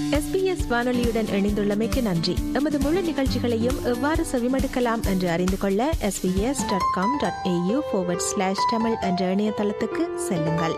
SBS வானொலியுடன் இணைந்துள்ளமைக்கு நன்றி எமது முழு நிகழ்ச்சிகளையும் எவ்வாறு செவிமடுக்கலாம் என்று அறிந்து கொள்ள SBS dot com dot AU slash Tamil என்ற இணையதளத்துக்கு செல்லுங்கள்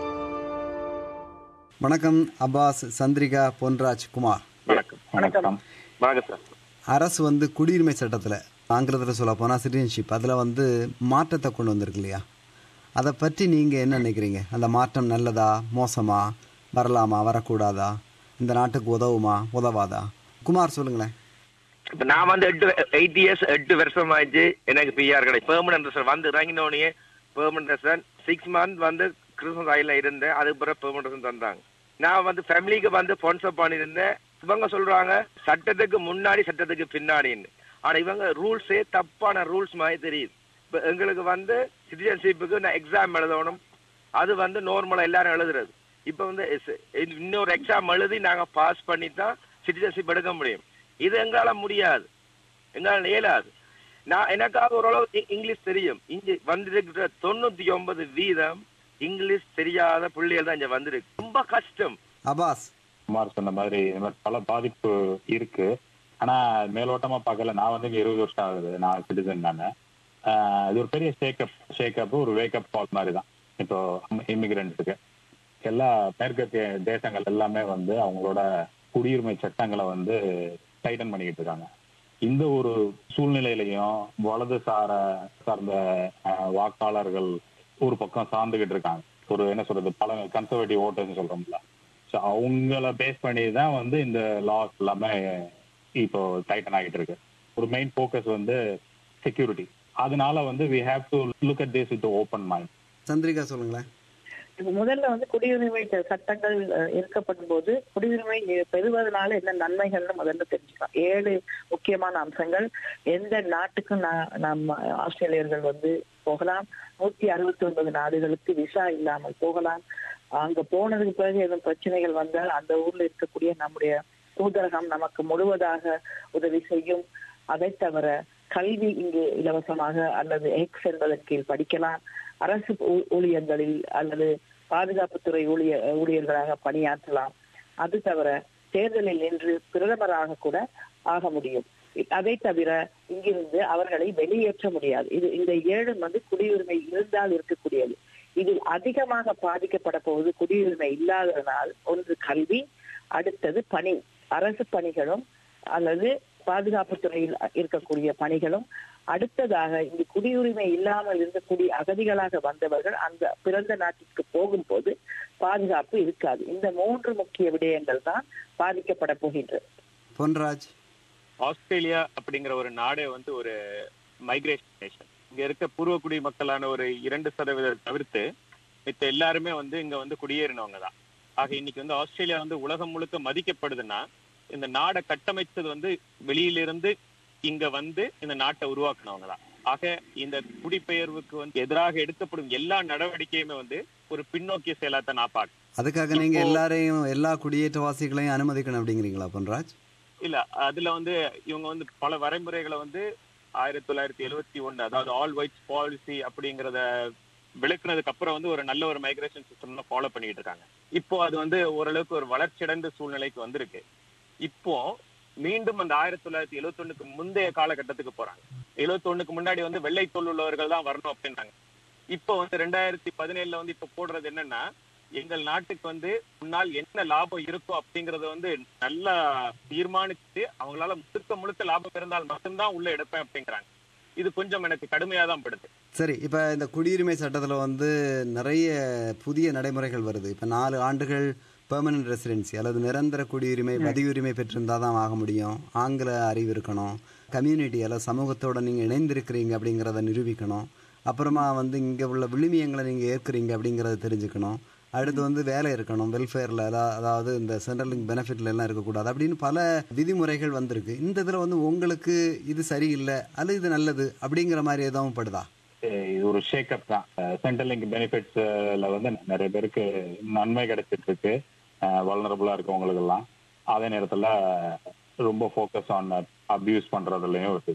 வணக்கம் அப்பாஸ் சந்திரிகா பொன்ராஜ் குமார் வணக்கம் வணக்கம் வணக்கம் சார் அரசு வந்து குடியுரிமை சட்டத்தில் ஆங்கிலத்தில் சொல்ல போனால் சிட்டிசன்ஷிப் அதில் வந்து மாற்றத்தை கொண்டு வந்திருக்கு இல்லையா அதை பற்றி நீங்கள் என்ன நினைக்கிறீங்க அந்த மாற்றம் நல்லதா மோசமா வரலாமா வரக்கூடாதா இந்த நாட்டுக்கு உதவுமா உதவாதா குமார் சொல்லுங்களேன் இப்ப நான் வந்து எட்டு எயிட் இயர்ஸ் எட்டு வருஷம் ஆயிடுச்சு எனக்கு பிஆர் கிடையாது பெர்மனன்ட் ரெசன் வந்து இறங்கினோடனே பெர்மனன்ட் ரெசன் சிக்ஸ் மந்த் வந்து கிறிஸ்மஸ் ஆயில இருந்தேன் அதுக்கு பிறகு பெர்மனன்ட் ரெசன் தந்தாங்க நான் வந்து ஃபேமிலிக்கு வந்து ஸ்பான்சர் பண்ணியிருந்தேன் இவங்க சொல்றாங்க சட்டத்துக்கு முன்னாடி சட்டத்துக்கு பின்னாடின்னு ஆனா இவங்க ரூல்ஸே தப்பான ரூல்ஸ் மாதிரி தெரியுது இப்ப எங்களுக்கு வந்து சிட்டிசன்ஷிப்புக்கு நான் எக்ஸாம் எழுதணும் அது வந்து நார்மலா எல்லாரும் எழுதுறது இப்ப வந்து எஸ்- இன்னொரு எக்ஸாம் எழுதி நாங்க பாஸ் பண்ணி தான் சிட்டிசன்ஷிப் எடுக்க முடியும் இது எங்களால முடியாது எங்களால இயலாது நான் எனக்காக ஓரளவு இ- இங்கிலீஷ் தெரியும் இங்க வந்திருக்கிற தொண்ணூத்தி ஒன்பது வீதம் இங்கிலீஷ் தெரியாத பிள்ளைகள் தான் இங்க வந்திருக்கு ரொம்ப கஷ்டம் அபாஸ் குமார் சொன்ன மாதிரி இந்த மாதிரி பல பாதிப்பு இருக்கு ஆனா மேலோட்டமா பார்க்கல நான் வந்து இங்க இருபது வருஷம் ஆகுது நான் சிட்டிசன் நானு ஆஹ் இது ஒரு பெரிய ஷேக்கப் ஷேக்கப் ஒரு வேக்கப் கால் மாதிரி தான் இப்போ இமிகிரண்ட்ஸுக்கு எல்லா மேற்கத்திய தேசங்கள் எல்லாமே வந்து அவங்களோட குடியுரிமை சட்டங்களை வந்து டைட்டன் பண்ணிக்கிட்டு இருக்காங்க இந்த ஒரு சூழ்நிலையிலையும் வலதுசார சார்ந்த ஆஹ், வாக்காளர்கள் ஒரு பக்கம் சார்ந்துகிட்டு இருக்காங்க ஒரு என்ன சொல்றது பல கன்சர்வேட்டிவ் ஓட்டர்ஸ் சொல்றோம்ல ஸோ அவங்கள பேஸ் பண்ணி தான் வந்து இந்த லாஸ் எல்லாமே இப்போ டைட்டன் ஆகிட்டு இருக்கு ஒரு மெயின் ஃபோக்கஸ் வந்து செக்யூரிட்டி அதனால வந்து we have to look at this with open mind Chandrika சொல்லுங்களேன் இப்ப முதல்ல வந்து குடியுரிமை ச- சட்டங்கள் அஹ், இருக்கப்படும் போது குடியுரிமை அஹ், பெறுவதனால என்ன நன்மைகள்னு முதல்ல தெரிஞ்சுக்கலாம் ஏழு முக்கியமான அம்சங்கள் எந்த நாட்டுக்கும் நா- நம்ம ஆஸ்திரேலியர்கள் வந்து போகலாம் நூத்தி அறுபத்தி ஒன்பது நாடுகளுக்கு விசா இல்லாமல் போகலாம் அங்க போனதுக்கு பிறகு எதுவும் பிரச்சனைகள் வந்தால் அந்த ஊர்ல இருக்கக்கூடிய நம்முடைய தூதரகம் நமக்கு முழுவதாக உதவி செய்யும் அதை தவிர கல்வி இங்கு இலவசமாக அல்லது எக்ஸ் என்பதன் கீழ் படிக்கலாம் அரசு ஊ- ஊழியர்களில் அல்லது பாதுகாப்புத்துறை ஊழிய ஊழியர்களாக பணியாற்றலாம் அது தவிர தேர்தலில் நின்று பிரதமராக கூட ஆக முடியும் அதை தவிர இங்கிருந்து அவர்களை வெளியேற்ற முடியாது இது இந்த ஏழு வந்து குடியுரிமை இருந்தால் இருக்கக்கூடியது இதில் அதிகமாக பாதிக்கப்பட போவது குடியுரிமை இல்லாததனால் ஒன்று கல்வி அடுத்தது பணி அரசு பணிகளும் அல்லது பாதுகாப்பு துறையில் இருக்கக்கூடிய பணிகளும் அடுத்ததாக இங்கு குடியுரிமை இல்லாமல் இருக்கக்கூடிய அகதிகளாக வந்தவர்கள் அந்த பிறந்த நாட்டிற்கு போகும்போது பாதுகாப்பு இருக்காது இந்த மூன்று முக்கிய விடயங்கள் தான் பாதிக்கப்பட போகின்றது பொன்ராஜ் ஆஸ்திரேலியா அப்படிங்கிற ஒரு நாடே வந்து ஒரு மைக்ரேஷன் நேஷன் இங்க இருக்க பூர்வக்குடி மக்களான ஒரு இரண்டு சதவீதம் தவிர்த்து மித்த எல்லாருமே வந்து இங்க வந்து குடியேறினவங்க தான் ஆக இன்னைக்கு வந்து ஆஸ்திரேலியா வந்து உலகம் முழுக்க மதிக்கப்படுதுன்னா இந்த நாடை கட்டமைச்சது வந்து வெளியிலிருந்து இங்க வந்து இந்த நாட்டை உருவாக்குனவங்க தான் ஆக இந்த குடிபெயர்வுக்கு வந்து எதிராக எடுக்கப்படும் எல்லா நடவடிக்கையுமே வந்து ஒரு பின்னோக்கிய செயலாத்தான் நான் பார்க்கிறேன் அதுக்காக நீங்க இப்போ- எல்லாரையும் எல்லா குடியேற்றவாசிகளையும் அனுமதிக்கணும் அப்படிங்கிறீங்களா பொன்ராஜ் இல்ல அதுல வந்து இவங்க வந்து பல வரைமுறைகளை வந்து ஆயிரத்தி தொள்ளாயிரத்தி எழுவத்தி ஒண்ணு அதாவது ஆல் ஒயிட்ஸ் பாலிசி அப்படிங்கறத விளக்குனதுக்கு அப்புறம் வந்து ஒரு நல்ல ஒரு மைக்ரேஷன் சிஸ்டம் ஃபாலோ பண்ணிட்டு இருக்காங்க இப்போ அது வந்து ஓரளவுக்கு ஒரு வளர்ச்சியடைந்த சூழ்நிலைக்கு வந்திருக்கு இப்போ மீண்டும் அந்த ஆயிரத்தி தொள்ளாயிரத்தி எழுவத்தி முந்தைய காலகட்டத்துக்கு போறாங்க எழுவத்தி முன்னாடி வந்து வெள்ளை தோல் உள்ளவர்கள் தான் வரணும் அப்படின்னாங்க இப்போ வந்து ரெண்டாயிரத்தி பதினேழுல வந்து இப்ப போடுறது என்னன்னா எங்கள் நாட்டுக்கு வந்து முன்னால் என்ன லாபம் இருக்கும் அப்படிங்கறத வந்து நல்லா தீர்மானிச்சு அவங்களால முழுக்க முழுக்க லாபம் இருந்தால் மட்டும்தான் உள்ள எடுப்பேன் அப்படிங்கிறாங்க இது கொஞ்சம் எனக்கு கடுமையா தான் படுது சரி இப்போ இந்த குடியுரிமை சட்டத்தில் வந்து நிறைய புதிய நடைமுறைகள் வருது இப்போ நாலு ஆண்டுகள் பெர்மனன்ட் ரெசிடென்சி அல்லது நிரந்தர குடியுரிமை பதியுரிமை பெற்றிருந்தால் தான் ஆக முடியும் ஆங்கில அறிவு இருக்கணும் கம்யூனிட்டி அல்லது சமூகத்தோட நீங்கள் இணைந்திருக்கிறீங்க அப்படிங்கிறத நிரூபிக்கணும் அப்புறமா வந்து இங்கே உள்ள விழுமியங்களை நீங்கள் ஏற்கிறீங்க அப்படிங்கிறத தெரிஞ்சுக்கணும் அடுத்து வந்து வேலை இருக்கணும் வெல்ஃபேரில் அதாவது இந்த சென்ட்ரல் லிங்க் பெனிஃபிட்ல எல்லாம் இருக்கக்கூடாது அப்படின்னு பல விதிமுறைகள் வந்திருக்கு இந்த இதில் வந்து உங்களுக்கு இது சரியில்லை அல்லது இது நல்லது அப்படிங்கிற மாதிரி எதுவும் படுதா அஹ் இது ஒரு ஷேக்கப் தான் சென்ட்ரல் லிங்க் பெனிஃபிட்ஸ்ல வந்து நிறைய பேருக்கு நன்மை கிடைச்சிட்டு இருக்கு வல்னரபுளா இருக்கவங்களுக்கு எல்லாம் அதே நேரத்துல ரொம்ப ஃபோக்கஸ் ஆன் அபியூஸ் பண்றதுலயும் இருக்குது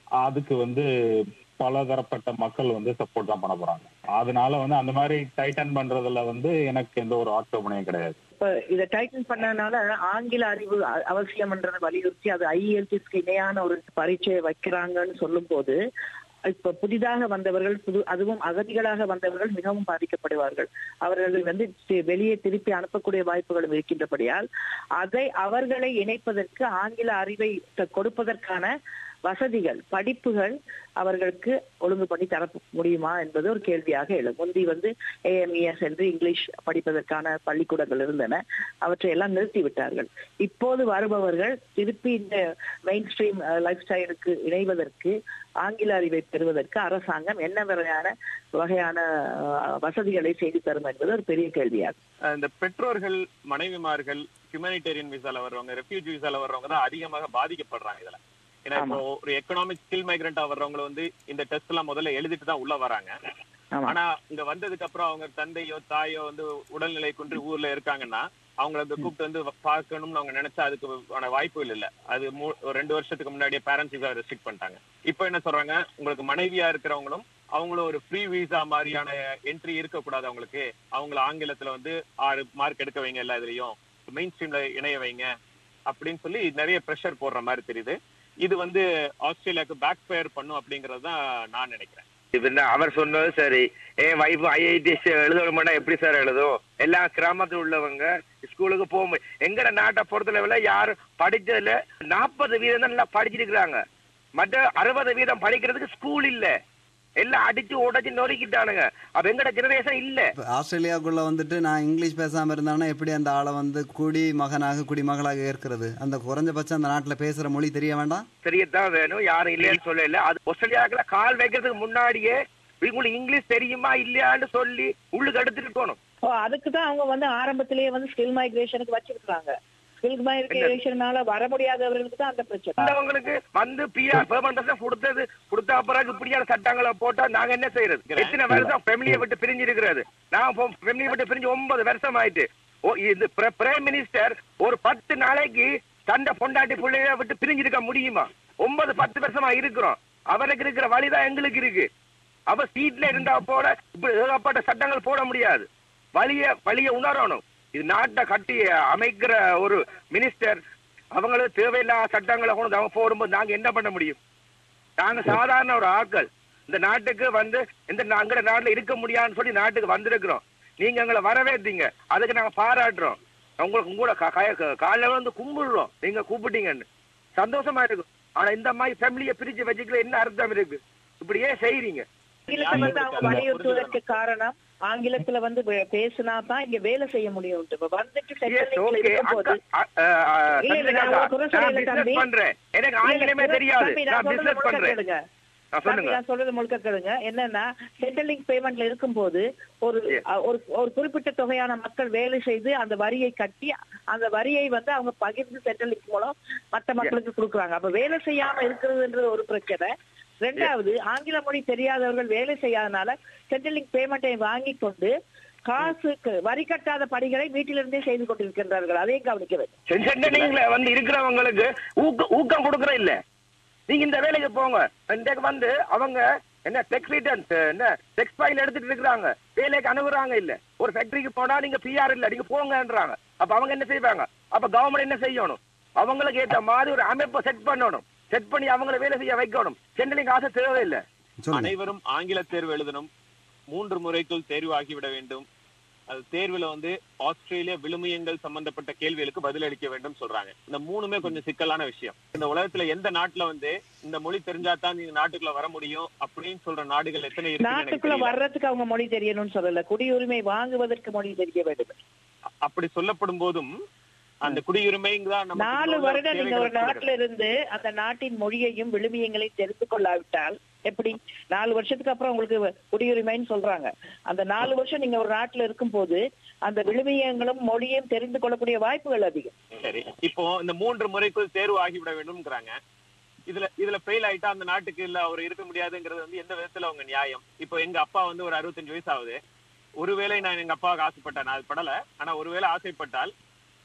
அதுக்கு வந்து பலதரப்பட்ட மக்கள் வந்து சப்போர்ட் தான் பண்ண போறாங்க அதனால வந்து அந்த மாதிரி டைட்டன் பண்றதுல வந்து எனக்கு எந்த ஒரு ஆட்சேபனையும் கிடையாது இப்ப இதை டைட்டன் பண்ணனால ஆங்கில அறிவு அ- அவசியம்ன்றதை வலியுறுத்தி அது ஐஎல்டிஸ்க்கு இணையான ஒரு பரீட்சையை வைக்கிறாங்கன்னு சொல்லும் போது இப்ப புதிதாக வந்தவர்கள் புது அதுவும் அகதிகளாக வந்தவர்கள் மிகவும் பாதிக்கப்படுவார்கள் அவர்கள் வந்து தி- வெளியே திருப்பி அனுப்பக்கூடிய வாய்ப்புகளும் இருக்கின்றபடியால் அதை அவர்களை இணைப்பதற்கு ஆங்கில அறிவை த- கொடுப்பதற்கான வசதிகள் படிப்புகள் அவர்களுக்கு ஒழுங்கு பண்ணி தர முடியுமா என்பது ஒரு கேள்வியாக எழும் முந்தி வந்து ஏஎம்இஎஸ் என்று இங்கிலீஷ் படிப்பதற்கான பள்ளிக்கூடங்கள் இருந்தன அவற்றை எல்லாம் நிறுத்தி விட்டார்கள் இப்போது வருபவர்கள் திருப்பி இந்த மெயின் ஸ்ட்ரீம் லைஃப் ஸ்டைலுக்கு இணைவதற்கு ஆங்கில அறிவை பெறுவதற்கு அரசாங்கம் என்ன வகையான வகையான அஹ், வசதிகளை செய்து தரும் என்பது ஒரு பெரிய கேள்வியாகும் இந்த பெற்றோர்கள் மனைவிமார்கள் ஹியூமனிடேரியன் விசால வர்றவங்க ரெஃப்யூஜி விசால வர்றவங்க தான் அதிகமாக பாதிக்கப்படுறாங்க இதுல ஏன்னா இப்போ ஒரு எக்கனாமிக் ஸ்கில் மைக்ரண்டா வர்றவங்க வந்து இந்த டெஸ்ட் எல்லாம் முதல்ல எழுதிட்டு தான் உள்ள வராங்க ஆமா ஆனா இங்க வந்ததுக்கு அப்புறம் அவங்க தந்தையோ தாயோ வந்து உடல்நிலை குன்றி ஊர்ல இருக்காங்கன்னா அவங்கள வந்து கூப்பிட்டு வந்து பார்க்கணும்னு அவங்க நினைச்சா அதுக்கு வாய்ப்புகள் இல்ல அது மூ- ஒரு ரெண்டு வருஷத்துக்கு முன்னாடியே பேரண்ட்ஸ் விசா ரெஸ்ட்ரிக்ட் பண்ணிட்டாங்க இப்போ என்ன சொல்றாங்க உங்களுக்கு மனைவியா இருக்கிறவங்களும் அவங்களும் ஒரு ஃப்ரீ விசா மாதிரியான என்ட்ரி இருக்கக்கூடாது அவங்களுக்கு அவங்கள ஆங்கிலத்துல வந்து ஆறு மார்க் எடுக்க வைங்க எல்லா இதுலயும் மெயின் ஸ்ட்ரீம்ல இணைய வைங்க அப்படின்னு சொல்லி நிறைய ப்ரெஷர் போடுற மாதிரி தெரியுது இது வந்து ஆஸ்திரேலியாவுக்கு பேக் ஃபயர் பண்ணும் அப்படிங்கறது தான் நான் நினைக்கிறேன் இப்ப என்ன அவர் சொன்னது சரி என் வைஃப் ஐஐடிஎஸ் எழுதணும்னா எப்படி சார் எழுதும் எல்லா கிராமத்துல உள்ளவங்க ஸ்கூலுக்கு போக முடியும் எங்கட நாட்டை பொறுத்தளவுல யாரும் படிச்சதுல நாற்பது வீதம் தான் நல்லா படிச்சிருக்கிறாங்க மற்ற அறுபது வீதம் படிக்கிறதுக்கு ஸ்கூல் இல்ல எல்லாம் அடிச்சு உடைச்சு நொறுக்கிட்டானுங்க அப்ப எங்கட ஜெனரேஷன் இல்ல இப்ப ஆஸ்திரேலியாவுக்குள்ள வந்துட்டு நான் இங்கிலீஷ் பேசாம இருந்தானா எப்படி அந்த ஆளை வந்து குடி மகனாக குடிமகளாக ஏற்கிறது அந்த குறைஞ்சபட்சம் அந்த நாட்டுல பேசுற மொழி தெரிய வேண்டாம் தெரியத்தான் வேணும் யாரும் இல்லைன்னு சொல்லல அது ஆஸ்திரேலியாக்குள்ள கால் வைக்கிறதுக்கு முன்னாடியே உங்களுக்கு இங்கிலீஷ் தெரியுமா இல்லையான்னு சொல்லி உள்ளுக்கு எடுத்துட்டு போகணும் ஓ அதுக்கு தான் அவங்க வந்து ஆரம்பத்திலேயே வந்து ஸ்கில் மைக்ரேஷனுக்கு வச்சிருக்காங்க ஸ்கில் மைக்ரேஷனால வர முடியாதவர்களுக்கு தான் அந்த பிரச்சனை வந்தவங்களுக்கு வந்து பிஆர் பெர்மனன்ட் கொடுத்தது கொடுத்த பிறகு இப்படியான சட்டங்களை போட்டா நாங்க என்ன செய்யறது எத்தனை வருஷம் ஃபேமிலியை விட்டு பிரிஞ்சு இருக்கிறது நான் ஃபேமிலியை விட்டு பிரிஞ்சு ஒன்பது வருஷம் ஆயிட்டு ஓ, இது பிரைம் மினிஸ்டர் ஒரு பத்து நாளைக்கு தண்டை பொண்டாட்டி பிள்ளைய விட்டு பிரிஞ்சிருக்க முடியுமா ஒன்பது பத்து வருஷமா இருக்கிறோம் அவருக்கு இருக்கிற வழிதான் எங்களுக்கு இருக்கு அவ சீட்ல இருந்தா போல இப்படி ஏகப்பட்ட சட்டங்கள் போட முடியாது வழிய வழிய உணரணும் இது நாட்டை கட்டி அமைக்கிற ஒரு மினிஸ்டர் அவங்களுக்கு தேவையில்லாத சட்டங்களை கொண்டு வந்து அவங்க போடும்போது நாங்க என்ன பண்ண முடியும் நாங்க சாதாரண ஒரு ஆட்கள் இந்த நாட்டுக்கு வந்து இந்த அங்கட நாட்டுல இருக்க முடியாதுன்னு சொல்லி நாட்டுக்கு வந்திருக்கிறோம் நீங்க எங்களை வரவேற்றீங்க அதுக்கு நாங்க பாராட்டுறோம் உங்களுக்கு உங்களோட க- க- காலையில வந்து கும்பிடுறோம் நீங்க கூப்பிட்டீங்கன்னு சந்தோஷமா இருக்கும் ஆனா இந்த மாதிரி ஃபேமிலியை பிரிச்சு வச்சுக்கல என்ன அர்த்தம் இருக்கு இப்படியே செய்றீங்க ஆங்கிலத்தை வந்து அவங்க வலியுறுத்துவதற்கு காரணம் ஆங்கிலத்துல வந்து வே- பேசினா தான் இங்க வேலை செய்ய முடியும் இப்ப வந்துட்டு Yes, செட்டில் okay. இருக்கும்போது அக்கா, அ, அ, அ, இல்ல, இல்ல, நான் சந்திரிகா, ஒரு குறை நான் சொல்லல, business தம்பி. பண்றேன் எனக்கு ஆங்கிலமே தெரியாது தம்பி, நான் சொல்றது பிசினஸ் முழுக்க பண்றேன் கேளுங்க. நான் தம்பி, சொல்லுங்க நான் சொல்றது முழுக்க கேளுங்க என்னன்னா செட்டிலிங் பேமெண்ட்ல இருக்கும்போது ஒரு Yes. அ, ஒரு ஒரு குறிப்பிட்ட தொகையான மக்கள் வேலை செய்து அந்த வரியை கட்டி அந்த வரியை வந்து அவங்க பகிர்ந்து செட்டிலிங் மூலம் மத்த மக்களுக்கு கொடுக்குறாங்க அப்ப வேலை செய்யாம இருக்கிறதுன்றது ஒரு பிரச்சனை ரெண்டாவது ஆங்கில மொழி தெரியாதவர்கள் வேலை செய்யாதனால செட்டிலிங் பேமெண்ட்டை வாங்கி கொண்டு காசுக்கு வரி கட்டாத பணிகளை வீட்டிலிருந்தே செய்து கொண்டிருக்கின்றார்கள் அதையும் கவனிக்க வேண்டும் சென்டனிங்ல வந்து இருக்கிறவங்களுக்கு ஊக்க ஊக்கம் கொடுக்கற இல்ல நீங்க இந்த வேலைக்கு போங்க இன்றைக்கு வந்து அவங்க என்ன டெக்ஸ் ரிட்டர்ன்ஸ் என்ன டெக்ஸ் ஃபைல் எடுத்துட்டு இருக்காங்க வேலைக்கு அனுப்புறாங்க இல்ல ஒரு ஃபேக்டரிக்கு போனா நீங்க பிஆர் இல்ல நீங்க போங்கன்றாங்க அப்ப அவங்க என்ன செய்வாங்க அப்ப கவர்மெண்ட் என்ன செய்யணும் அவங்களுக்கு ஏத்த மாதிரி ஒரு அமைப்பை செட் பண்ணணும் செட் பண்ணி அவங்கள வேலை செய்ய வைக்கணும் சென்டனிங் ஆசை தேவையில்லை சொல்லுங்க அனைவரும் ஆங்கில தேர்வு எழுதணும் மூன்று முறைக்குள் தேர்வு ஆகிவிட வேண்டும் அது தேர்வுல வந்து ஆஸ்திரேலிய விழுமியங்கள் சம்பந்தப்பட்ட கேள்விகளுக்கு பதிலளிக்க வேண்டும் சொல்றாங்க இந்த மூணுமே கொஞ்சம் சிக்கலான விஷயம் இந்த உலகத்துல எந்த நாட்டுல வந்து இந்த மொழி தெரிஞ்சா தான் நீங்க நாட்டுக்குள்ள வர முடியும் அப்படின்னு சொல்ற நாடுகள் எத்தனை இருக்குன்னு எனக்கு நாட்டுக்குள்ள தெரியல. வர்றதுக்கு அவங்க மொழி தெரியணும்னு சொல்லல குடியுரிமை வாங்குவதற்கு மொழி தெரிய வேண்டும் அப்படி சொல்லப்படும் போதும் அந்த குடியுரிமைங்க தான் நமக்கு நாலு உள்ள வருடம் நீங்க ஒரு தேவைகளை நாட்டுல இருந்து அந்த நாட்டின் மொழியையும் விழுமியங்களையும் தெரிந்து கொள்ளாவிட்டால் எப்படி நாலு வருஷத்துக்கு அப்புறம் உங்களுக்கு குடியுரிமைன்னு சொல்றாங்க அந்த நாலு வருஷம் நீங்க ஒரு நாட்டுல இருக்கும்போது அந்த விழுமியங்களும் மொழியும் தெரிந்து கொள்ளக்கூடிய வாய்ப்புகள் அதிகம் சரி இப்போ இந்த மூன்று முறைக்குள் தேர்வு ஆகிவிட வேண்டும்ங்கிறாங்க இதுல இதுல ஃபெயில் ஆயிட்டா அந்த நாட்டுக்கு இல்ல அவர் இருக்க முடியாதுங்கிறது வந்து எந்த விதத்துல அவங்க நியாயம் இப்போ எங்க அப்பா வந்து ஒரு அறுபத்தஞ்சு வயசு ஆகுது ஒருவேளை நான் எங்க அப்பாவுக்கு ஆசைப்பட்டேன் நான் அது படல ஆனா ஒருவேளை ஆசைப்பட்டால்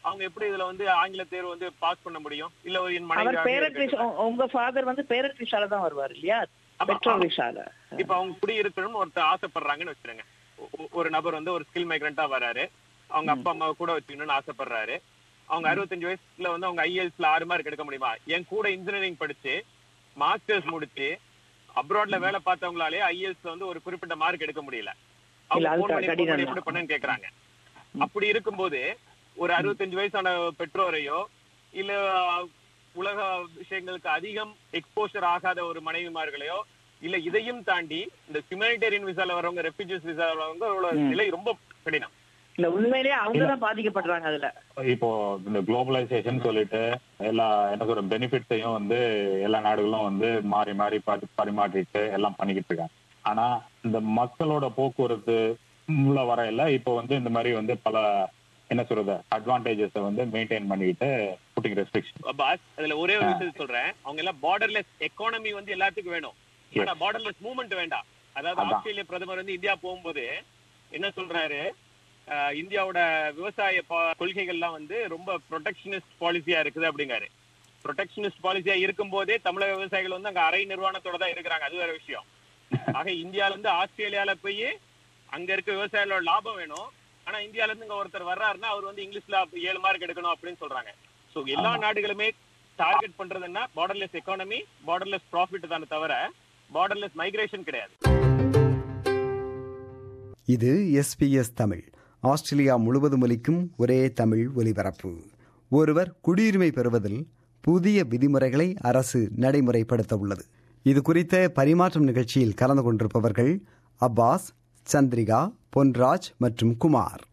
அவங்க எப்படி இதுல வந்து ஆங்கில தேர்வு வந்து பாஸ் பண்ண முடியும் இல்ல ஒரு என் அவர் மனைவி பேரண்ட் விஷா உங்க ஃபாதர் வந்து பேரண்ட் விஷால தான் வருவார் இல்லையா பெட்ரோல் விஷால இப்ப அவங்க குடியிருக்கணும்னு ஒருத்தர் ஆசைப்படுறாங்கன்னு வச்சுருங்க ஒ- ஒரு நபர் வந்து ஒரு ஸ்கில் மைக்ரண்டா வராரு அவங்க அப்பா அம்மாவை கூட வச்சுக்கணும்னு ஆசைப்படுறாரு அவங்க அறுபத்தஞ்சு வயசுல வந்து அவங்க ஐஎல்ஸ்ல ஆறு மார்க் எடுக்க முடியுமா என் கூட இன்ஜினியரிங் படிச்சு மாஸ்டர்ஸ் முடிச்சு அப்ராட்ல வேலை பார்த்தவங்களாலே ஐஎல்ஸ்ல வந்து ஒரு குறிப்பிட்ட மார்க் எடுக்க முடியல அவங்க இல்ல, அது phone பண்ணி phone கடினம் பண்ணி தான். எப்படி பண்ணேன்னு கேக்குறாங்க அப்படி இருக்கும்போது ஒரு அறுபத்தஞ்சு வயசான பெற்றோரையோ இல்ல உலக விஷயங்களுக்கு அதிகம் எக்ஸ்போஷர் ஆகாத ஒரு மனைவிமார்களையோ இல்ல இதையும் தாண்டி இந்த ஹியூமனிடேரியன் விசால வரவங்க ரெஃப்யூஜிஸ் விசால வரவங்க நிலை ரொம்ப கடினம் இல்ல உண்மையிலேயே அவங்க தான் பாதிக்கப்படுறாங்க அதுல இப்போ இந்த குளோபலைசேஷன் சொல்லிட்டு எல்லா என்ன சொல்ற பெனிஃபிட்ஸையும் வந்து எல்லா நாடுகளும் வந்து மாறி மாறி பரி பரிமாற்றிட்டு எல்லாம் பண்ணிக்கிட்டு இருக்காங்க ஆனா இந்த மக்களோட போக்குவரத்து உள்ள வரையில இப்போ வந்து இந்த மாதிரி வந்து பல என்ன சொல்றது அட்வான்டேஜஸ் வந்து மெயின்டைன் பண்ணிக்கிட்டு புட்டிங் ரெஸ்ட்ரிக்ஷன் பாஸ் அதுல ஒரே ஒரு விஷயம் சொல்றேன் அவங்க எல்லாம் பார்டர்லெஸ் எக்கானமி வந்து எல்லாத்துக்கும் வேணும் Yes. ஆனா பார்டர்லெஸ் மூவ்மெண்ட் வேண்டாம் அதாவது அதான். ஆஸ்திரேலிய பிரதமர் வந்து இந்தியா போகும்போது என்ன சொல்றாரு அஹ், இந்தியாவோட விவசாய பா- கொள்கைகள்லாம் வந்து ரொம்ப ப்ரொடெக்ஷனிஸ்ட் பாலிசியா இருக்குது அப்படிங்காரு ப்ரொடெக்ஷனிஸ்ட் பாலிசியா இருக்கும் போதே தமிழக விவசாயிகள் வந்து அங்க அரை நிர்வாணத்தோட தான் இருக்கிறாங்க அது வேற விஷயம் ஆக இந்தியால இருந்து ஆஸ்திரேலியால போய் அங்க இருக்க விவசாயிகளோட லாபம் வேணும் ஆனா இந்தியால இருந்து இங்க ஒருத்தர் வர்றாருன்னா அவர் வந்து இங்கிலீஷ்ல அப்ப ஏழு மார்க் எடுக்கணும் அப்படின்னு சொல்றாங்க சோ எல்லா நாடுகளுமே டார்கெட் பண்றதுன்னா பார்டர்லெஸ் எக்கானமி பார்டர்லெஸ் ப்ராஃபிட் தானே தவிர பார்டர்லெஸ் மைக்ரேஷன் கிடையாது இது எஸ்பிஎஸ் தமிழ் ஆஸ்திரேலியா முழுவதும் ஒலிக்கும் ஒரே தமிழ் ஒலிபரப்பு ஒருவர் குடியுரிமை பெறுவதில் புதிய விதிமுறைகளை அரசு நடைமுறைப்படுத்த உள்ளது இது குறித்த பரிமாற்றம் நிகழ்ச்சியில் கலந்து கொண்டிருப்பவர்கள் அப்பாஸ் சந்திரிகா பொன்ராஜ் மற்றும் குமார்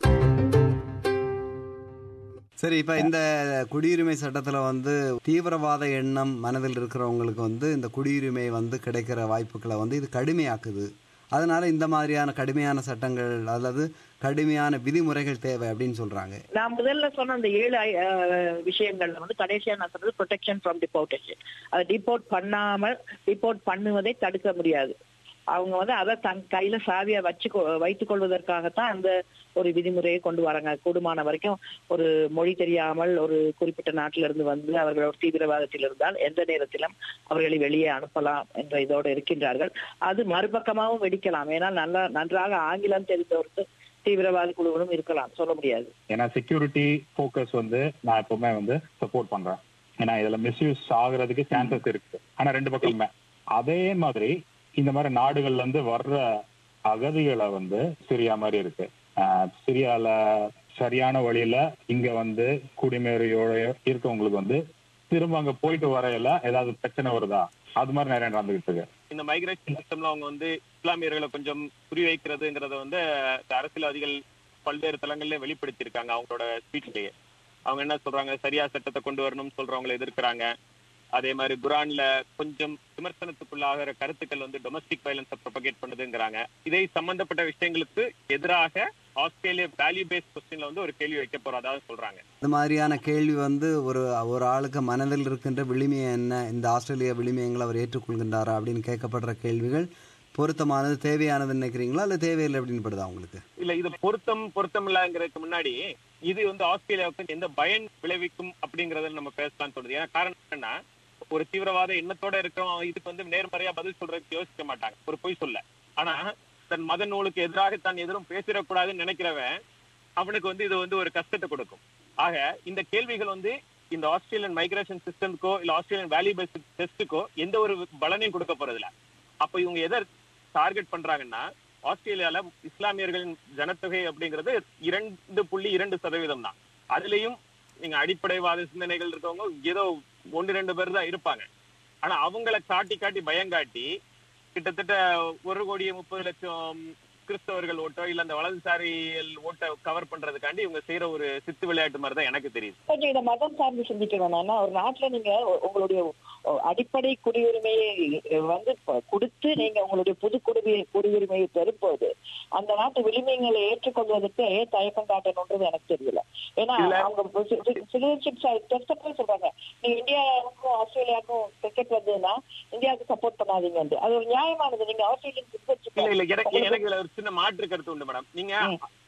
சரி இப்ப இந்த குடியுரிமை சட்டத்துல வந்து தீவிரவாத எண்ணம் மனதில் இருக்கிறவங்களுக்கு வந்து இந்த குடியுரிமை வந்து கிடைக்கிற வாய்ப்புகளை வந்து இது கடுமையாக்குது அதனால இந்த மாதிரியான கடுமையான சட்டங்கள் அல்லது கடுமையான விதிமுறைகள் தேவை அப்படின்னு சொல்றாங்க நான் முதல்ல சொன்ன அந்த ஏழு ஐ- அஹ், விஷயங்கள்ல வந்து கடைசியா நான் சொல்றது ப்ரொடெக்ஷன் ஃப்ரம் டிபோர்டேஷன் அதை டிபோர்ட் பண்ணாமல் டிபோர்ட் பண்ணுவதை தடுக்க முடியாது அவங்க வந்து அதை தன் கையில சாவியா வச்சு வைத்துக் கொள்வதற்காகத்தான் அந்த ஒரு விதிமுறையை கொண்டு வராங்க கூடுமான வரைக்கும் ஒரு மொழி தெரியாமல் ஒரு குறிப்பிட்ட நாட்டில இருந்து வந்து அவர்கள் ஒரு தீவிரவாதத்தில் இருந்தால் எந்த நேரத்திலும் அவர்களை வெளியே அனுப்பலாம் என்ற இதோடு இருக்கின்றார்கள் அது மறுபக்கமாகவும் வெடிக்கலாம் ஏன்னா நல்லா நன்றாக ஆங்கிலம் தெரிந்தவருக்கு தீவிரவாத குழுவிலும் இருக்கலாம் சொல்ல முடியாது ஏன்னா செக்யூரிட்டி ஃபோக்கஸ் வந்து நான் எப்பவுமே வந்து சப்போர்ட் பண்றேன் ஏன்னா இதுல மிஸ்யூஸ் ஆகுறதுக்கு சான்சஸ் இருக்கு ஆனா ரெண்டு பக்கமுமே அதே மாதிரி இந்த மாதிரி நாடுகள்ல இருந்து வர்ற அகதிகளை வந்து சிரியா மாதிரி இருக்கு ஆஹ் சிரியால சரியான வழியில இங்க வந்து குடிமேறியோட இருக்கவங்களுக்கு வந்து திரும்ப அங்க போயிட்டு வரையில ஏதாவது பிரச்சனை வருதா அது மாதிரி நிறைய நடந்துகிட்டு இருக்கு இந்த மைக்ரேஷன் சிஸ்டம்ல அவங்க வந்து இஸ்லாமியர்களை கொஞ்சம் குறி வைக்கிறதுங்கிறத வந்து இந்த அரசியல்வாதிகள் பல்வேறு தளங்கள்ல வெளிப்படுத்தியிருக்காங்க அவங்களோட ஸ்பீச்லயே அவங்க என்ன சொல்றாங்க சரியா சட்டத்தை கொண்டு வரணும்னு சொல்றவங்களை எதிர்க்கிறாங்க அதே மாதிரி குரான்ல கொஞ்சம் விமர்சனத்துக்குள்ளாகிற கருத்துக்கள் வந்து டொமஸ்டிக் வயலன்ஸை ப்ரொபகேட் பண்ணுதுங்கிறாங்க இதை சம்பந்தப்பட்ட விஷயங்களுக்கு எதிராக ஆஸ்திரேலிய வேல்யூ பேஸ்ட் கொஸ்டின்ல வந்து ஒரு கேள்வி வைக்க போறதா சொல்றாங்க இந்த மாதிரியான கேள்வி வந்து ஒரு ஒரு ஆளுக்கு மனதில் இருக்கின்ற விளிமையம் என்ன இந்த ஆஸ்திரேலிய விளிமையங்களை அவர் ஏற்றுக்கொள்கின்றாரா அப்படின்னு கேட்கப்படுற கேள்விகள் பொருத்தமானது தேவையானது நினைக்கிறீங்களா இல்லை தேவையில்லை அப்படின்னு படுதா உங்களுக்கு இல்ல இது பொருத்தம் பொருத்தம் இல்லங்கிறதுக்கு முன்னாடி இது வந்து ஆஸ்திரேலியாவுக்கு எந்த பயன் விளைவிக்கும் அப்படிங்கறத நம்ம பேசலாம்னு சொல்லுது ஏன்னா காரணம் என்னன்னா ஒரு தீவிரவாத எண்ணத்தோட இருக்கிறோம் இதுக்கு வந்து நேர்மறையா பதில் சொல்றதுக்கு யோசிக்க மாட்டாங்க ஒரு பொய் சொல்ல ஆனா தன் மத நூலுக்கு எதிராக தான் எதிரும் பேசிடக்கூடாதுன்னு நினைக்கிறவன் அவனுக்கு வந்து இது வந்து ஒரு கஷ்டத்தை கொடுக்கும் ஆக இந்த கேள்விகள் வந்து இந்த ஆஸ்திரேலியன் மைக்ரேஷன் சிஸ்டம்க்கோ இல்ல ஆஸ்திரேலியன் வேல்யூ பேஸ்ட் டெஸ்ட்டுக்கோ எந்த ஒரு பலனையும் கொடுக்க போறதில்ல அப்ப இவங்க எதை டார்கெட் பண்றாங்கன்னா ஆஸ்திரேலியால இஸ்லாமியர்களின் ஜனத்தொகை அப்படிங்கிறது இரண்டு புள்ளி இரண்டு சதவீதம் தான் அதுலயும் நீங்க அடிப்படைவாத சிந்தனைகள் இருக்கவங்க ஏதோ ஒன்று ரெண்டு பேர் தான் இருப்பாங்க ஆனா அவங்கள காட்டி காட்டி பயங்காட்டி கிட்டத்தட்ட ஒரு கோடியே முப்பது லட்சம் கிறிஸ்தவர்கள் ஓட்டோ இல்ல அந்த வலதுசாரிகள் ஓட்டை கவர் பண்றதுக்காண்டி இவங்க செய்யற ஒரு சித்து விளையாட்டு மாதிரி தான் எனக்கு தெரியுது கொஞ்சம் இதை மதம் சார்ந்து சிந்திக்கணும் ஏன்னா ஒரு நாட்டுல நீங்க உ- உங்களுடைய உ- அடிப்படை குடியுரிமையை வந்து ப- கொடுத்து நீங்க உங்களுடைய புது குடியுரிமை குடியுரிமையை பெறும்போது அந்த நாட்டு விளிமைகளை ஏற்றுக்கொள்வதற்கு ஏன் தயக்கம் காட்டணும்ன்றது எனக்கு தெரியல ஏன்னா இல்ல. அவங்க சிட்டிசன்ஷிப் டெஸ்ட் சொல்றாங்க நீங்க இந்தியாவுக்கும் ஆஸ்திரேலியாவுக்கும் கிரிக்கெட் வந்ததுன்னா இந்தியாவுக்கு சப்போர்ட் பண்ணாதீங்க அது ஒரு நியாயமானது நீங்க ஆஸ்திரேலியன் இல்ல இல்ல எனக்கு சிட்டிசன்ஷிப் எனக்கு இதுல ஒரு சின்ன மாற்று கருத்து உண்டு மேடம் நீங்க ம்.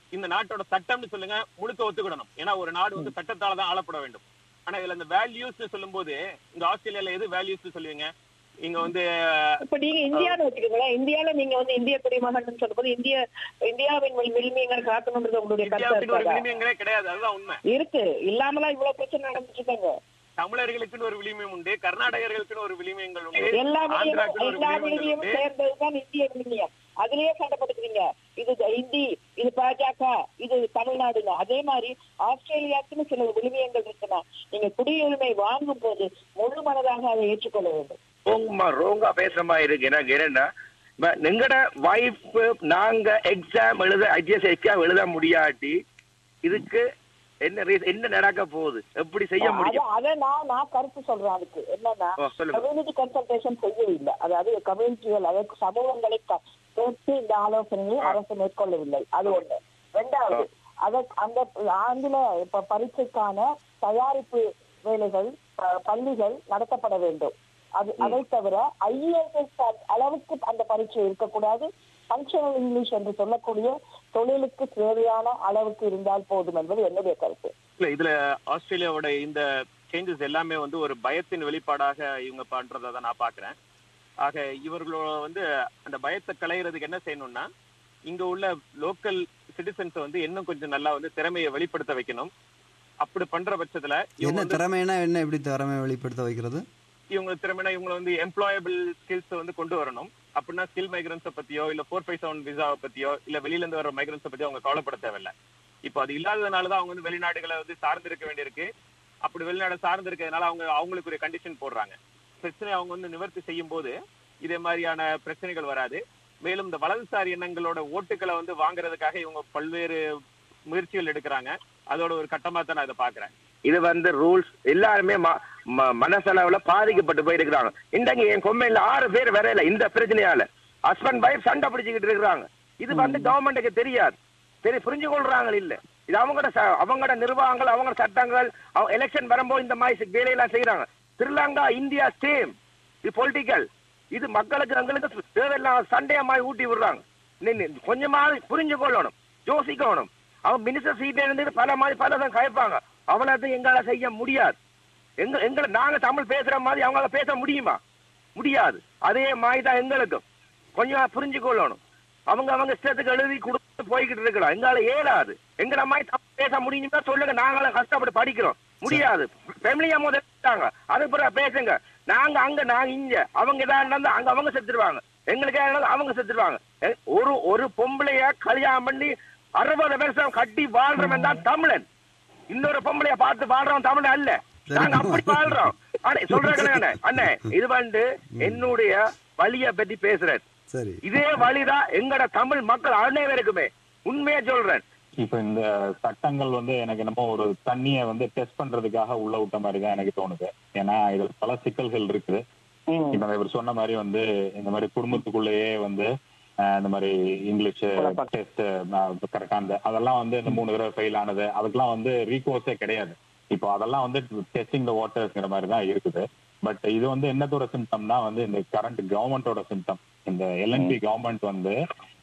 இந்த நாட்டோட சட்டம்னு சொல்லுங்க முழுக்க ஒத்துக்கிடணும் ஏன்னா ஒரு நாடு வந்து சட்டத்தால தான் ஆளப்பட வேண்டும் ஆனா இதுல இந்த வேல்யூஸ் சொல்லும்போது இங்க ஆஸ்திரேலியால எது வேல்யூஸ் சொல்லுவீங்க இங்க வந்து இப்ப நீங்க இந்தியான்னு வச்சுக்கோங்களேன் இந்தியால நீங்க வந்து இந்திய குடிமகன் சொல்லும்போது இந்திய இந்தியாவின் விளிமியங்கள் காக்கணும்ன்றது உங்களுடைய இந்தியாவுக்கு ஒரு கருத்து விளிமியங்களே கிடையாது அதுதான் உண்மை இருக்கு இல்லாமலாம் இவ்வளவு பிரச்சனை நடந்துட்டு இருக்காங்க தமிழர்களுக்குன்னு ஒரு விளிமியம் உண்டு கர்நாடகர்களுக்குன்னு ஒரு விளிமியங்கள் உண்டு எல்லா விளிமியமும் ஆந்திராக்குன்னு ஒரு எல்லா விளிமியங்கள் விளிமியமும் உண்டு சேர்ந்ததுதான் இந்திய விளிமியம் அதுலயே சண்டைப்படுத்துறீங்க இது இந்தி இது பாஜக இது தமிழ்நாடுன்னு அதே மாதிரி ஆஸ்திரேலியாக்குன்னு சில விளிமியங்கள் இருக்குன்னா நீங்க குடியுரிமை வாங்கும் போது முழு மனதாக அதை ஏற்றுக்கொள்ள வேண்டும் ரோங்கமா ரோங்கா பேசுற மாதிரி இருக்கு எனக்கு என்னன்னா இப்ப எங்கட வைஃப் நாங்க எக்ஸாம் எழுத ஐடிஎஸ் எக்ஸாம் எழுத முடியாட்டி இதுக்கு என்ன ரீசன் என்ன நடக்க போகுது எப்படி செய்ய முடியும் அத- அத நான் நான் கருத்து சொல்றேன் அதுக்கு என்னன்னா ஓ, சொல்லுங்க கம்யூனிட்டி கன்சல்டேஷன் செய்யவில்லை அதாவது கம்யூனிட்டிகள் அதாவது சமூகங்களை க- கேட்டு இந்த ஆலோசனையை அரசு மேற்கொள்ளவில்லை அது ஒண்ணு ரெண்டாவது அத அந்த ஆங்கில இப்ப பரீட்சைக்கான தயாரிப்பு வேலைகள் ப- பள்ளிகள் நடத்தப்பட வேண்டும் அது அதை தவிர ஐஏஎஸ் அளவுக்கு அந்த பரீட்சை இருக்கக்கூடாது ஃபங்க்ஷனல் இங்கிலீஷ் என்று சொல்லக்கூடிய தொழிலுக்கு தேவையான அளவுக்கு இருந்தால் போதும் என்பது என்னுடைய கருத்து இல்ல இதுல ஆஸ்திரேலியாவோட இந்த சேஞ்சஸ் எல்லாமே வந்து ஒரு பயத்தின் வெளிப்பாடாக இவங்க பண்றதை தான் நான் பாக்குறேன் ஆக இவர்களோட வந்து அந்த பயத்தை களையிறதுக்கு என்ன செய்யணும்னா இங்க உள்ள லோக்கல் சிட்டிசன்ஸ் வந்து இன்னும் கொஞ்சம் நல்லா வந்து திறமையை வெளிப்படுத்த வைக்கணும் அப்படி பண்ற பட்சத்துல இவங்க என்ன வந்து திறமைனா என்ன எப்படி திறமை வெளிப்படுத்த வைக்கிறது இவங்க திறமைனா இவங்க வந்து எம்ப்ளாயபிள் ஸ்கில்ஸ் வந்து கொண்டு வரணும் அப்படின்னா ஸ்கில் மைக்ரன்ஸை பத்தியோ இல்ல ஃபோர் ஃபைவ் செவன் விசாவை பத்தியோ இல்ல வெளியில இருந்து வர மைக்ரன்ஸை பத்தியோ அவங்க கவலைப்பட தேவையில்ல இப்போ அது இல்லாததுனாலதான் அவங்க வந்து வெளிநாடுகளை வந்து சார்ந்திருக்க வேண்டியிருக்கு அப்படி வெளிநாடு சார்ந்து இருக்கிறதுனால அவங்க அவங்களுக்கு ஒரு கண்டிஷன் போடுறாங்க பிரச்சனை அவங்க வந்து நிவர்த்தி செய்யும் போது இதே மாதிரியான பிரச்சனைகள் வராது மேலும் இந்த வலதுசாரி எண்ணங்களோட ஓட்டுகளை வந்து வாங்குறதுக்காக இவங்க பல்வேறு முயற்சிகள் எடுக்கிறாங்க அதோட ஒரு கட்டமா தான் நான் இதை பாக்குறேன் இது வந்து ரூல்ஸ் எல்லாருமே ம- ம- மனசளவுல பாதிக்கப்பட்டு போயிருக்கிறாங்க இன்றைக்கு என் கொம்மையில ஆறு பேர் வரையில இந்த பிரச்சனையால ஹஸ்பண்ட் வைஃப் சண்டை பிடிச்சுக்கிட்டு இருக்கிறாங்க இது வந்து கவர்மெண்ட்டுக்கு தெரியாது சரி புரிஞ்சு கொள்றாங்க இல்ல இது அவங்களோட ச- அவங்களோட நிர்வாகங்கள் அவங்களோட சட்டங்கள் எலெக்ஷன் வரும்போது இந்த மாதிரி வேலையெல்லாம் செய்யறாங்க ஸ்ரீலங்கா இந்தியா சேம் இது பொலிட்டிக்கல் இது மக்களுக்கு எங்களுக்கு தேவையில்லாம் சண்டையா மாதிரி ஊட்டி விடுறாங்க நீ- நீ கொஞ்சமாவது புரிஞ்சு கொள்ளணும் யோசிக்கணும் அவன் மினிஸ்டர் சீட்ல இருந்து பல மாதிரி பலதான் கயப்பாங்க அவ்வளவு எங்களால செய்ய முடியாது எங்க எங்களை நாங்க தமிழ் பேசுற மாதிரி அவங்களால பேச முடியுமா முடியாது அதே மாதிரி தான் எங்களுக்கும் கொஞ்சம் புரிஞ்சு கொள்ளணும் அவங்க அவங்க இஷ்டத்துக்கு எழுதி கொடுத்து போய்கிட்டு இருக்கலாம் எங்களால ஏறாது எங்களை மாதிரி தமிழ் பேச முடியுமா சொல்லுங்க நாங்களும் கஷ்டப்பட்டு படிக்கிறோம் முடியாது ஃபேமிலியா முதல்ல அது பிறகு பேசுங்க நாங்க அங்க நாங்க இங்க அவங்க ஏதாவது நடந்தா அங்க அவங்க செத்துருவாங்க எங்களுக்கு ஏதாவது நடந்தா அவங்க செத்துருவாங்க எ- ஒரு ஒரு பொம்பளைய கல்யாணம் பண்ணி அறுபது வருஷம் கட்டி வாழ்றவன் தான் தமிழன் இன்னொரு பொம்பளைய பார்த்து வாழ்றவன் தமிழன் அல்ல நாங்க அப்படி வாழ்றோம் அண்ணே சொல்றேன் அண்ணே இது வந்து என்னுடைய வழிய பத்தி பேசுறேன் சரி இதே வழிதான் எங்கட தமிழ் மக்கள் அனைவருக்குமே உண்மையா சொல்றேன் இப்ப இந்த சட்டங்கள் வந்து எனக்கு என்னமோ ஒரு தண்ணியை வந்து டெஸ்ட் பண்றதுக்காக உள்ள விட்ட மாதிரி தான் எனக்கு தோணுது ஏன்னா இதுல பல சிக்கல்கள் இருக்குது இப்ப இவர் சொன்ன மாதிரி வந்து இந்த மாதிரி குடும்பத்துக்குள்ளேயே வந்து அஹ், இந்த மாதிரி இங்கிலீஷ் டெஸ்ட் கரெக்டா அந்த அதெல்லாம் வந்து இந்த மூணு தடவை ஃபெயில் ஆனது அதுக்கெல்லாம் வந்து ரீகோர்ஸே கிடையாது இப்போ அதெல்லாம் வந்து டெஸ்டிங் த வாட்டர்ஸ்ங்கிற மாதிரி தான் இருக்குது பட் இது வந்து என்னத்தோட சிம்டம்னா வந்து இந்த கரண்ட் கவர்மெண்டோட சிம்டம் இந்த எல்என்பி கவர்மெண்ட் வந்து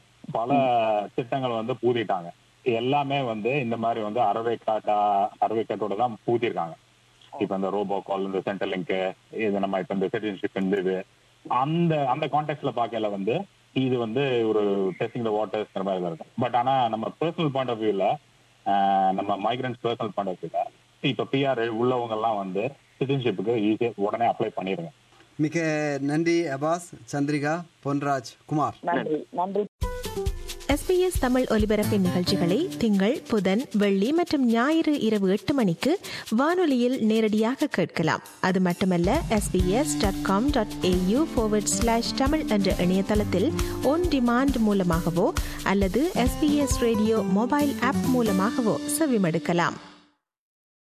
பல திட்டங்கள் வந்து பூதிட்டாங்க எல்லாமே வந்து இந்த மாதிரி வந்து அறவை காட்டா அறவை காட்டோட தான் பூத்திருக்காங்க இப்ப இந்த ரோபோ கால் இந்த சென்ட்ரல் லிங்க் இது நம்ம இப்ப இந்த சிட்டிசன்ஷிப் இந்த இது அந்த அந்த கான்டெக்ட்ல பார்க்கல வந்து இது வந்து ஒரு டெஸ்டிங் த வாட்டர்ஸ்ங்கிற மாதிரி தான் இருக்கும் பட் ஆனா நம்ம பர்சனல் பாயிண்ட் ஆஃப் வியூல நம்ம மைக்ரன்ஸ் பர்சனல் பாயிண்ட் ஆஃப் வியூல இப்ப பிஆர் உள்ளவங்க எல்லாம் வந்து சிட்டிசன்ஷிப்புக்கு ஈஸியா உடனே அப்ளை பண்ணிருங்க மிக நன்றி அபாஸ் சந்திரிகா பொன்ராஜ் குமார் நன்றி நன்றி எஸ்பிஎஸ் தமிழ் ஒலிபரப்பின் நிகழ்ச்சிகளை திங்கள் புதன் வெள்ளி மற்றும் ஞாயிறு இரவு எட்டு மணிக்கு வானொலியில் நேரடியாக கேட்கலாம் அது மட்டுமல்ல SBS dot com dot AU slash Tamil என்ற இணையதளத்தில் ஒன் டிமாண்ட் மூலமாகவோ அல்லது எஸ்பிஎஸ் ரேடியோ மொபைல் ஆப் மூலமாகவோ செவிமடுக்கலாம்